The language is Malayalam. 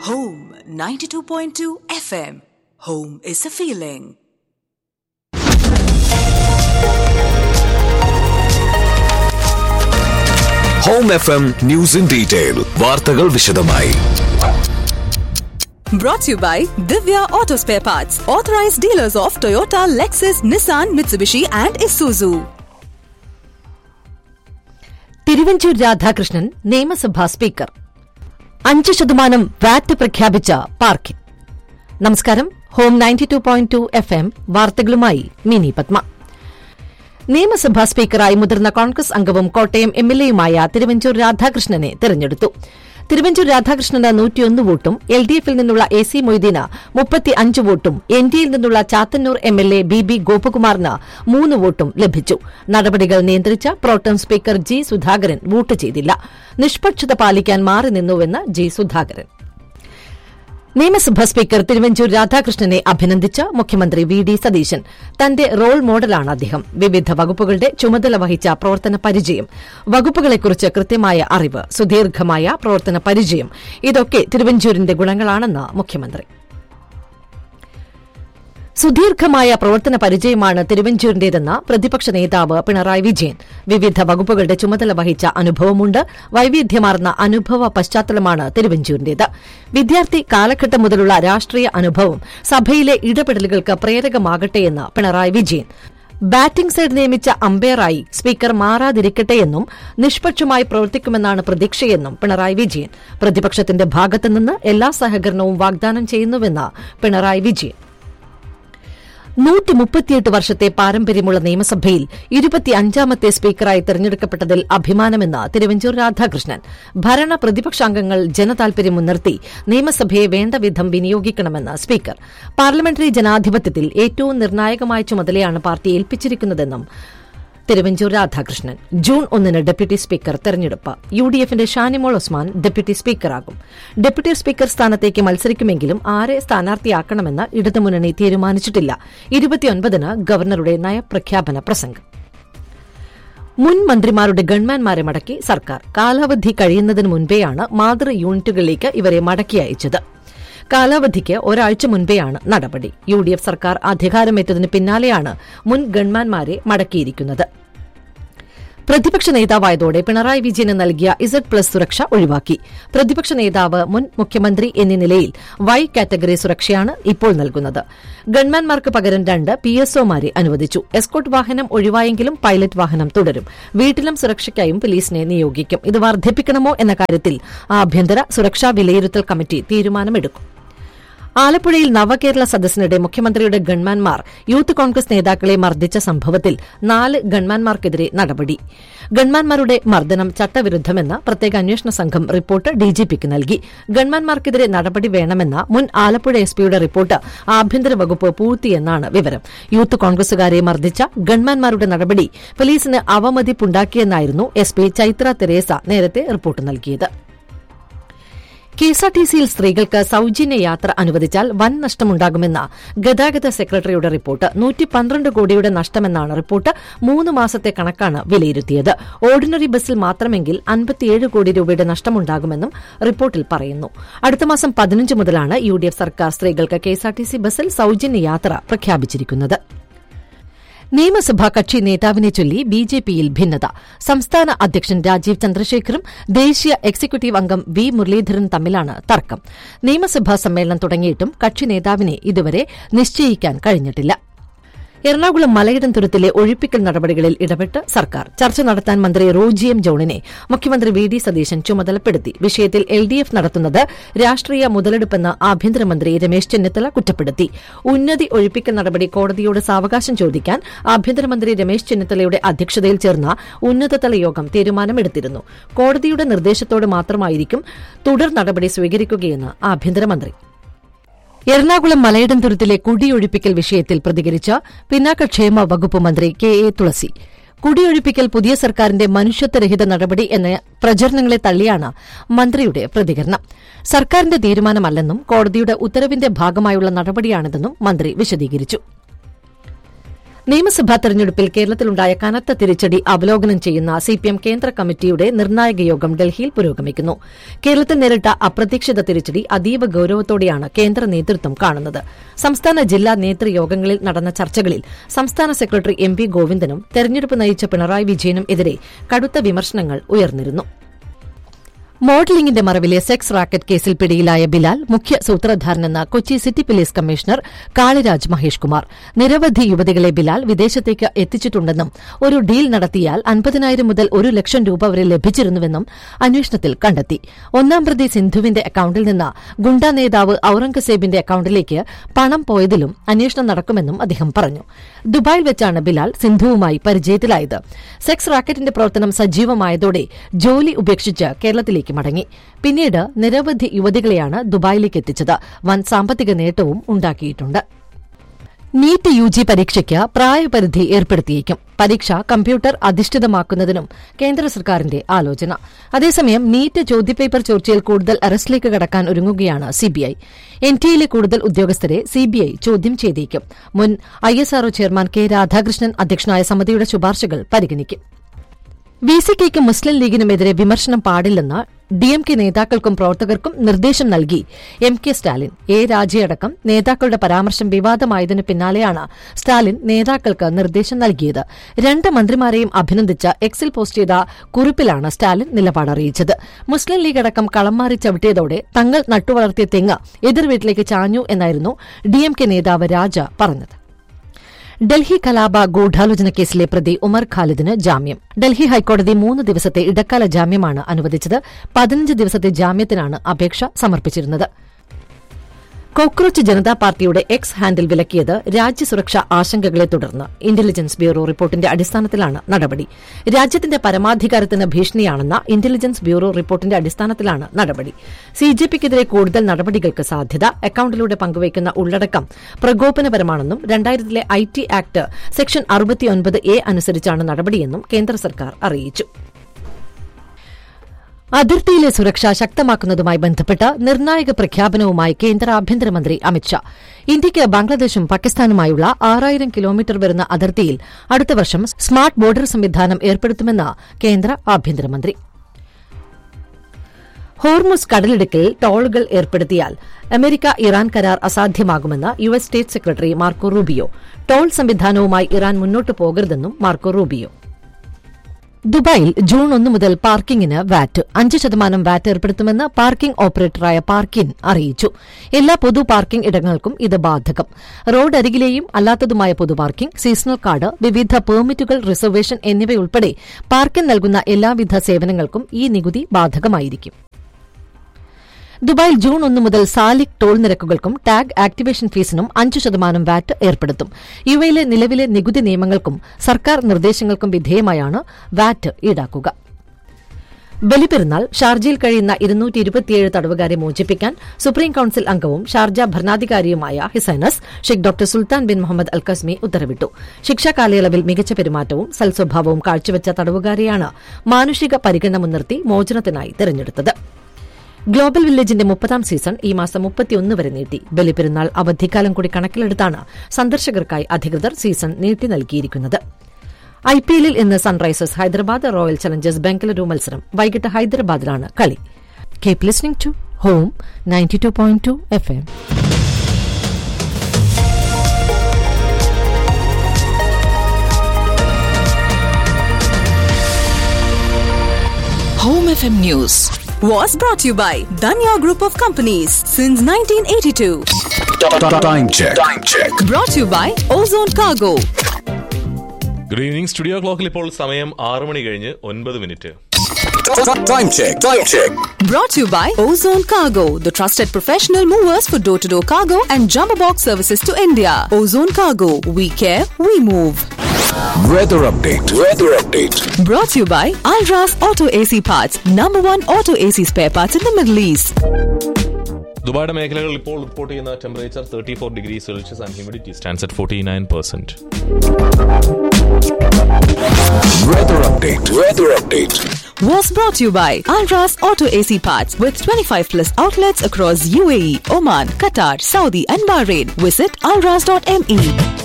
Home 92.2 FM. Home is a feeling. Home F M news in detail വാർത്തകൾ വിശദമായി Brought to you by Divya Auto Spare Parts, authorized dealers of Toyota, Lexus, Nissan, Mitsubishi, and Isuzu. Thiruvanchoor Radhakrishnan നിയമസഭാ സ്പീക്കർ അഞ്ച് ശതമാനം വാറ്റ് പ്രഖ്യാപിച്ച പാർക്കിൻ നമസ്കാരം Home ninety two point two FM എം വാർത്തകളുമായി മിനി പത്മ നിയമസഭാ സ്പീക്കറായി മുതിർന്ന കോൺഗ്രസ് അംഗവും കോട്ടയം എം എൽ എയുമായ തിരുവഞ്ചൂർ രാധാകൃഷ്ണനെ തെരഞ്ഞെടുത്തു തിരുവഞ്ചൂർ രാധാകൃഷ്ണന് നൂറ്റിയൊന്ന് വോട്ടും എൽ ഡി എഫിൽ നിന്നുള്ള എ സി മൊയ്തീന് മുപ്പത്തി അഞ്ച് വോട്ടും എൻ ഡിയിൽ നിന്നുള്ള Chathannoor M L A B B ഗോപകുമാറിന് മൂന്ന് വോട്ടും ലഭിച്ചു നടപടികൾ നിയന്ത്രിച്ച protem speaker G Sudhakaran vote ചെയ്തില്ല നിഷ്പക്ഷത പാലിക്കാൻ മാറി നിന്നുവെന്ന് ജി സുധാകരൻ നിയമസഭാ സ്പീക്കർ തിരുവഞ്ചൂർ രാധാകൃഷ്ണനെ അഭിനന്ദിച്ച മുഖ്യമന്ത്രി വി ഡി സതീശൻ തന്റെ റോൾ മോഡലാണ് അദ്ദേഹം വിവിധ വകുപ്പുകളുടെ ചുമതല വഹിച്ച പ്രവർത്തന പരിചയം വകുപ്പുകളെക്കുറിച്ച് കൃത്യമായ അറിവ് സുദീർഘമായ പ്രവർത്തന പരിചയം ഇതൊക്കെ തിരുവഞ്ചൂരിന്റെ ഗുണങ്ങളാണെന്ന് മുഖ്യമന്ത്രി സുദീർഘമായ പ്രവർത്തന പരിചയമാണ് തിരുവഞ്ചൂരിന്റേതെന്ന് പ്രതിപക്ഷ നേതാവ് പിണറായി വിജയൻ വിവിധ വകുപ്പുകളുടെ ചുമതല വഹിച്ച അനുഭവമുണ്ട് വൈവിധ്യമാർന്ന അനുഭവ പശ്ചാത്തലമാണ് തിരുവഞ്ചൂരിന്റേത് വിദ്യാർത്ഥി കാലഘട്ടം മുതലുള്ള രാഷ്ട്രീയ അനുഭവം സഭയിലെ ഇടപെടലുകൾക്ക് പ്രേരകമാകട്ടെയെന്ന് പിണറായി വിജയൻ ബാറ്റിംഗ് സൈഡ് നിയമിച്ച അമ്പയറായി സ്പീക്കർ മാറാതിരിക്കട്ടെയെന്നും നിഷ്പക്ഷമായി പ്രവർത്തിക്കുമെന്നാണ് പ്രതീക്ഷയെന്നും പിണറായി വിജയൻ പ്രതിപക്ഷത്തിന്റെ ഭാഗത്തുനിന്ന് എല്ലാ സഹകരണവും വാഗ്ദാനം ചെയ്യുന്നുവെന്ന് പിണറായി വിജയൻ നൂറ്റി മുപ്പത്തിയെട്ട് വർഷത്തെ പാരമ്പര്യമുള്ള നിയമസഭയിൽ ഇരുപത്തിയഞ്ചാമത്തെ സ്പീക്കറായി തെരഞ്ഞെടുക്കപ്പെട്ടതിൽ അഭിമാനമെന്ന് തിരുവഞ്ചൂർ രാധാകൃഷ്ണൻ ഭരണ പ്രതിപക്ഷാംഗങ്ങൾ ജനതാൽപര്യം മുൻനിർത്തി നിയമസഭയെ വേണ്ടവിധം വിനിയോഗിക്കണമെന്ന് സ്പീക്കർ പാർലമെന്ററി ജനാധിപത്യത്തിൽ ഏറ്റവും നിർണായകമായ ചുമതലയാണ് പാർട്ടി ഏൽപ്പിച്ചിരിക്കുന്നതെന്നും തിരുവഞ്ചൂർ രാധാകൃഷ്ണൻ ജൂൺ ഒന്നിന് ഡെപ്യൂട്ടി സ്പീക്കർ തെരഞ്ഞെടുപ്പ് യു ഡി എഫിന്റെ ഷാനിമോൾ ഒസ്മാൻ ഡെപ്യൂട്ടി സ്പീക്കറാകും ഡെപ്യൂട്ടി സ്പീക്കർ സ്ഥാനത്തേക്ക് മത്സരിക്കുമെങ്കിലും ആരെ സ്ഥാനാർത്ഥിയാക്കണമെന്ന് ഇടതുമുന്നണി തീരുമാനിച്ചിട്ടില്ല ഇരുപത്തിയൊൻപതിന് ഗവർണറുടെ നയപ്രഖ്യാപന പ്രസംഗം മുൻ മന്ത്രിമാരുടെ ഗൺമാൻമാരെ മടക്കി സർക്കാർ കാലാവധി കഴിയുന്നതിന് മുൻപേയാണ് മാതൃ യൂണിറ്റുകളിലേക്ക് ഇവരെ മടക്കി അയച്ചത് കാലാവധിക്ക് ഒരാഴ്ച മുൻപെയാണ് നടപടി യു ഡി എഫ് സർക്കാർ അധികാരമേറ്റതിന് പിന്നാലെയാണ് മുൻ ഗൺമാൻമാരെ മടക്കിയിരിക്കുന്നത് പ്രതിപക്ഷ നേതാവായതോടെ പിണറായി വിജയന് നൽകിയ ഇസഡ് പ്ലസ് സുരക്ഷ ഒഴിവാക്കി പ്രതിപക്ഷ നേതാവ് മുൻ മുഖ്യമന്ത്രി എന്നീ നിലയിൽ വൈ കാറ്റഗറി സുരക്ഷയാണ് ഇപ്പോൾ നൽകുന്നത് ഗൺമാൻമാർക്ക് പകരം രണ്ട് പി എസ്ഒമാരെ അനുവദിച്ചു എസ്കോട്ട് വാഹനം ഒഴിവായെങ്കിലും പൈലറ്റ് വാഹനം തുടരും വീട്ടിലും സുരക്ഷയ്ക്കായും പോലീസിനെ നിയോഗിക്കും ഇത് വർദ്ധിപ്പിക്കണമോ എന്ന കാര്യത്തിൽ ആഭ്യന്തര സുരക്ഷാ വിലയിരുത്തൽ കമ്മിറ്റി തീരുമാനമെടുക്കും ആലപ്പുഴയിൽ നവകേരള സദസ്സിനിടെ മുഖ്യമന്ത്രിയുടെ ഗൺമാൻമാർ യൂത്ത് കോൺഗ്രസ് നേതാക്കളെ മർദ്ദിച്ച സംഭവത്തിൽ നാല് ഗൺമാൻമാർക്കെതിരെ നടപടി ഗൺമാൻമാരുടെ മർദ്ദനം ചട്ടവിരുദ്ധമെന്ന് പ്രത്യേക അന്വേഷണ സംഘം റിപ്പോർട്ട് ഡിജിപിക്ക് നൽകി ഗൺമാൻമാർക്കെതിരെ നടപടി വേണമെന്ന മുൻ ആലപ്പുഴ എസ്പിയുടെ റിപ്പോർട്ട് ആഭ്യന്തര വകുപ്പ് പൂഴ്ത്തിയെന്നാണ് വിവരം യൂത്ത് കോൺഗ്രസുകാരെ മർദ്ദിച്ച ഗൺമാൻമാരുടെ നടപടി പോലീസിന് അവമതിപ്പുണ്ടാക്കിയെന്നായിരുന്നു എസ്പി ചൈത്ര തെരേസ നേരത്തെ റിപ്പോർട്ട് നൽകിയത് കെഎസ്ആർടിസിയിൽ സ്ത്രീകൾക്ക് സൌജന്യ യാത്ര അനുവദിച്ചാൽ വൻ നഷ്ടമുണ്ടാകുമെന്ന ഗതാഗത സെക്രട്ടറിയുടെ റിപ്പോർട്ട് നൂറ്റി പന്ത്രണ്ട് കോടിയുടെ നഷ്ടമെന്നാണ് റിപ്പോർട്ട് മൂന്ന് മാസത്തെ കണക്കാണ് വിലയിരുത്തിയത് ഓർഡിനറി ബസ്സിൽ മാത്രമെങ്കിൽ അൻപത്തിയേഴ് കോടി രൂപയുടെ നഷ്ടമുണ്ടാകുമെന്നും റിപ്പോർട്ടിൽ പറയുന്നു അടുത്ത മാസം പതിനഞ്ച് മുതലാണ് യു ഡി എഫ് സർക്കാർ സ്ത്രീകൾക്ക് കെഎസ്ആർടിസി ബസ്സിൽ സൌജന്യ യാത്ര പ്രഖ്യാപിച്ചിരിക്കുന്നത് നിയമസഭാ കക്ഷി നേതാവിനെ ചൊല്ലി ബി ജെ പിയിൽ ഭിന്നത സംസ്ഥാന അധ്യക്ഷൻ രാജീവ് ചന്ദ്രശേഖറും ദേശീയ എക്സിക്യൂട്ടീവ് അംഗം വി മുരളീധരൻ തമ്മിലാണ് തർക്കം നിയമസഭാ സമ്മേളനം തുടങ്ങിയിട്ടും കക്ഷി നേതാവിനെ ഇതുവരെ നിശ്ചയിക്കാൻ കഴിഞ്ഞിട്ടില്ല എറണാകുളം മലയിടം തുരുത്തിലെ ഒഴിപ്പിക്കൽ നടപടികളിൽ ഇടപെട്ട് സർക്കാർ ചർച്ച നടത്താൻ മന്ത്രി റോജി എം ജോണിനെ മുഖ്യമന്ത്രി വി ഡി സതീശൻ ചുമതലപ്പെടുത്തി വിഷയത്തിൽ എൽ ഡി എഫ് നടത്തുന്നത് രാഷ്ട്രീയ മുതലെടുപ്പെന്ന് ആഭ്യന്തരമന്ത്രി രമേശ് ചെന്നിത്തല കുറ്റപ്പെടുത്തി ഉന്നതി ഒഴിപ്പിക്കൽ നടപടി കോടതിയോട് സാവകാശം ചോദിക്കാൻ ആഭ്യന്തരമന്ത്രി രമേശ് ചെന്നിത്തലയുടെ അധ്യക്ഷതയിൽ ചേർന്ന ഉന്നതതല യോഗം തീരുമാനമെടുത്തിരുന്നു കോടതിയുടെ നിർദ്ദേശത്തോട് മാത്രമായിരിക്കും തുടർ നടപടി സ്വീകരിക്കുകയെന്ന് ആഭ്യന്തരമന്ത്രി എറണാകുളം മലയിടം തുരുത്തിലെ കുടിയൊഴിപ്പിക്കൽ വിഷയത്തിൽ പ്രതികരിച്ച പിന്നാക്കക്ഷേമ വകുപ്പ് മന്ത്രി കെ എ തുളസി കുടിയൊഴിപ്പിക്കൽ പുതിയ സർക്കാരിന്റെ മനുഷ്യത്വരഹിത നടപടി എന്ന പ്രചരണങ്ങളെ തള്ളിയാണ് മന്ത്രിയുടെ പ്രതികരണം സർക്കാരിന്റെ തീരുമാനമല്ലെന്നും കോടതിയുടെ ഉത്തരവിന്റെ ഭാഗമായുള്ള നടപടിയാണിതെന്നും മന്ത്രി വിശദീകരിച്ചു നിയമസഭാ തെരഞ്ഞെടുപ്പിൽ കേരളത്തിലുണ്ടായ കനത്ത തിരിച്ചടി അവലോകനം ചെയ്യുന്ന സിപിഎം കേന്ദ്ര കമ്മിറ്റിയുടെ നിർണായക യോഗം ഡൽഹിയിൽ പുരോഗമിക്കുന്നു കേരളത്തിൽ നേരിട്ട അപ്രതീക്ഷിത തിരിച്ചടി അതീവ ഗൌരവത്തോടെയാണ് കേന്ദ്ര നേതൃത്വം കാണുന്നത് സംസ്ഥാന ജില്ലാ നേതൃയോഗങ്ങളിൽ നടന്ന ചർച്ചകളിൽ സംസ്ഥാന സെക്രട്ടറി എം വി ഗോവിന്ദനും തെരഞ്ഞെടുപ്പ് നയിച്ച പിണറായി വിജയനും എതിരെ കടുത്ത വിമർശനങ്ങൾ ഉയർന്നിരുന്നു മോഡലിംഗിന്റെ മറവിലെ സെക്സ് റാക്കറ്റ് കേസിൽ പിടിയിലായ ബിലാൽ മുഖ്യ സൂത്രധാരനെന്ന Kochi city police commissioner Kaliraj Mahesh Kumar നിരവധി യുവതികളെ ബിലാൽ വിദേശത്തേക്ക് എത്തിച്ചിട്ടുണ്ടെന്നും ഒരു ഡീൽ നടത്തിയാൽ അൻപതിനായിരം മുതൽ ഒരു ലക്ഷം രൂപ വരെ ലഭിച്ചിരുന്നുവെന്നും അന്വേഷണത്തിൽ കണ്ടെത്തി ഒന്നാം പ്രതി സിന്ധുവിന്റെ അക്കൌണ്ടിൽ നിന്ന് ഗുണ്ടാ നേതാവ് ഔറംഗസേബിന്റെ അക്കൌണ്ടിലേക്ക് പണം പോയതിലും അന്വേഷണം നടക്കുമെന്നും അദ്ദേഹം പറഞ്ഞു ദുബായിൽ വെച്ചാണ് ബിലാൽ സിന്ധുവുമായി പരിചയത്തിലായത് സെക്സ് റാക്കറ്റിന്റെ പ്രവർത്തനം സജീവമായതോടെ ജോലി ഉപേക്ഷിച്ച് കേരളത്തിലേക്ക് മടങ്ങി പിന്നീട് നിരവധി യുവതികളെയാണ് ദുബായിലേക്ക് എത്തിച്ചത് വൻ സാമ്പത്തിക നേട്ടവും ഉണ്ടാക്കിയിട്ടുണ്ട് നീറ്റ് യു ജി പരീക്ഷയ്ക്ക് പ്രായപരിധി ഏർപ്പെടുത്തിയേക്കും പരീക്ഷ കമ്പ്യൂട്ടർ അധിഷ്ഠിതമാക്കുന്നതിനും കേന്ദ്ര സർക്കാരിന്റെ ആലോചന അതേസമയം നീറ്റ് ചോദ്യപേപ്പർ ചോർച്ചയിൽ കൂടുതൽ അറസ്റ്റിലേക്ക് കടക്കാൻ ഒരുങ്ങുകയാണ് സിബിഐ എൻ ടിയിലെ കൂടുതൽ ഉദ്യോഗസ്ഥരെ സിബിഐ ചോദ്യം ചെയ്തേക്കും മുൻ ഐഎസ്ആർഒ ചെയർമാൻ കെ രാധാകൃഷ്ണൻ അധ്യക്ഷനായ സമിതിയുടെ ശുപാർശകൾ പരിഗണിക്കും വി സിക്കയ്ക്ക് മുസ്ലിം ലീഗിനുമെതിരെ വിമർശനം പാടില്ലെന്ന് ഡിഎംകെ നേതാക്കൾക്കും പ്രവർത്തകർക്കും നിർദ്ദേശം നൽകി എം കെ സ്റ്റാലിൻ എ രാജയടക്കം നേതാക്കളുടെ പരാമർശം വിവാദമായതിനു പിന്നാലെയാണ് സ്റ്റാലിൻ നേതാക്കൾക്ക് നിർദ്ദേശം നൽകിയത് രണ്ട് മന്ത്രിമാരെയും അഭിനന്ദിച്ച് എക്സിൽ പോസ്റ്റ് ചെയ്ത കുറിപ്പിലാണ് സ്റ്റാലിൻ നിലപാട് അറിയിച്ചത് മുസ്ലിം ലീഗ് അടക്കം കളം മാറി ചവിട്ടിയതോടെ തങ്ങൾ നട്ടുവളർത്തിയ തെങ്ങ് എതിർവീട്ടിലേക്ക് ചാഞ്ഞു എന്നായിരുന്നു ഡിഎംകെ നേതാവ് രാജ പറഞ്ഞത് ഡൽഹി കലാപ ഗൂഢാലോചന കേസിലെ പ്രതി ഉമർ ഖാലിദിന് ജാമ്യം ഡൽഹി ഹൈക്കോടതി മൂന്ന് ദിവസത്തെ ഇടക്കാല ജാമ്യമാണ് അനുവദിച്ചത് പതിനഞ്ച് ദിവസത്തെ ജാമ്യത്തിനാണ് അപേക്ഷ സമർപ്പിച്ചിരുന്നത് കോക്രോച്ച് ജനതാ പാർട്ടിയുടെ എക്സ് ഹാൻഡിൽ വിലക്കിയത് രാജ്യസുരക്ഷാ ആശങ്കകളെ തുടർന്ന് ഇന്റലിജൻസ് ബ്യൂറോ റിപ്പോർട്ടിന്റെ അടിസ്ഥാനത്തിലാണ് നടപടി രാജ്യത്തിന്റെ പരമാധികാരത്തിന് ഭീഷണിയാണെന്ന ഇന്റലിജൻസ് ബ്യൂറോ റിപ്പോർട്ടിന്റെ അടിസ്ഥാനത്തിലാണ് നടപടി സിജെപിക്കെതിരെ കൂടുതൽ നടപടികൾക്ക് സാധ്യത അക്കൌണ്ടിലൂടെ പങ്കുവയ്ക്കുന്ന ഉള്ളടക്കം പ്രകോപനപരമാണെന്നും രണ്ടായിരത്തിലെ ഐ ടി ആക്ട് സെക്ഷൻ അറുപത്തിയൊൻപത് എ അനുസരിച്ചാണ് നടപടിയെന്നും കേന്ദ്ര സർക്കാർ അറിയിച്ചു അതിർത്തിയിലെ സുരക്ഷ ശക്തമാക്കുന്നതുമായി ബന്ധപ്പെട്ട് നിർണായക പ്രഖ്യാപനവുമായി കേന്ദ്ര ആഭ്യന്തരമന്ത്രി അമിത്ഷാ ഇന്ത്യയ്ക്ക് ബംഗ്ലാദേശും പാകിസ്ഥാനുമായുള്ള ആറായിരം കിലോമീറ്റർ വരുന്ന അതിർത്തിയിൽ അടുത്ത വർഷം സ്മാർട്ട് ബോർഡർ സംവിധാനം ഏർപ്പെടുത്തുമെന്ന് കേന്ദ്ര ആഭ്യന്തരമന്ത്രി ഹോർമുസ് കടലിടുക്കിൽ ടോളുകൾ ഏർപ്പെടുത്തിയാൽ അമേരിക്ക ഇറാൻ കരാർ അസാധ്യമാകുമെന്ന് U S state secretary Marco Rubio toll സംവിധാനവുമായി ഇറാൻ മുന്നോട്ട് പോകരുതെന്നും മാർക്കോ റൂബിയോ ദുബായിൽ ജൂൺ ഒന്ന് മുതൽ പാർക്കിംഗിന് വാറ്റ് അഞ്ച് ശതമാനം വാറ്റ് ഏർപ്പെടുത്തുമെന്ന് പാർക്കിംഗ് ഓപ്പറേറ്ററായ പാർക്കിൻ അറിയിച്ചു എല്ലാ പൊതു പാർക്കിംഗ് ഇടങ്ങൾക്കും ഇത് ബാധകം റോഡ് അരികിലെയും അല്ലാത്തതുമായ പൊതു പാർക്കിംഗ് സീസണൽ കാർഡ് വിവിധ പെർമിറ്റുകൾ റിസർവേഷൻ എന്നിവയുൾപ്പെടെ പാർക്കിൻ നൽകുന്ന എല്ലാവിധ സേവനങ്ങൾക്കും ഈ നികുതി ബാധകമായിരിക്കും ദുബായിൽ ജൂൺ ഒന്ന് മുതൽ സാലിക് ടോൾ നിരക്കുകൾക്കും ടാഗ് ആക്ടിവേഷൻ ഫീസിനും അഞ്ച് ശതമാനം വാറ്റ് ഏർപ്പെടുത്തും യുഎയിലെ നിലവിലെ നികുതി നിയമങ്ങൾക്കും സർക്കാർ നിർദ്ദേശങ്ങൾക്കും വിധേയമായാണ് വാറ്റ് ഈടാക്കുക ബലിപെരുന്നാൾ ഷാർജയിൽ കഴിയുന്ന ഇരുന്നൂറ്റി ഇരുപത്തിയേഴ് തടവുകാരെ മോചിപ്പിക്കാൻ സുപ്രീം കൌൺസിൽ അംഗവും ഷാർജ ഭരണാധികാരിയുമായ his highness Sheikh doctor Sultan bin Muhammad Al Qasimi ഉത്തരവിട്ടു ശിക്ഷാ കാലയളവിൽ മികച്ച പെരുമാറ്റവും സൽസ്വഭാവവും കാഴ്ചവെച്ച തടവുകാരെയാണ് മാനുഷിക പരിഗണന മുൻനിർത്തി മോചനത്തിനായി തെരഞ്ഞെടുത്തത് ഗ്ലോബൽ വില്ലേജിന്റെ മുപ്പതാം സീസൺ ഈ മാസം മുപ്പത്തിയൊന്ന് വരെ നീട്ടി ബലിപെരുന്നാൾ അവധിക്കാലം കൂടി കണക്കിലെടുത്താണ് സന്ദർശകർക്കായി അധികൃതർ സീസൺ നീട്ടി നൽകിയിരിക്കുന്നത് ഐപിഎല്ലിൽ ഇന്ന് Sunrisers Hyderabad Royal Challengers Bengaluru മത്സരം വൈകിട്ട് ഹൈദരാബാദിലാണ് കളി keep listening to Home ninety two point two FM എം Home FM News. Was brought to you by Danya Group of Companies since 1982. Time check. Time check. Brought to you by Ozone Cargo. Good evening studio ക്ലോക്കിൽ ഇപ്പോൾ സമയം ആറ് മണി കഴിഞ്ഞ് ഒൻപത് minute Time check. Time check. Brought to you by Ozone Cargo, the trusted professional movers for door to door cargo and jumbo box services to India. Ozone Cargo, we care, we move. Weather update. Weather update. Brought to you by Alras Auto AC Parts, number one auto AC spare parts in the Middle East. ദുബായുടെ മേഖലകളിൽ ഇപ്പോൾ റിപ്പോർട്ട് ചെയ്യുന്ന temperature thirty four degree Celsius and humidity stands at forty nine percent Weather update. Weather update. Was brought to you by Alras Auto AC Parts with 25 plus outlets across UAE, Oman, Qatar, Saudi, and Bahrain. Visit alras.me.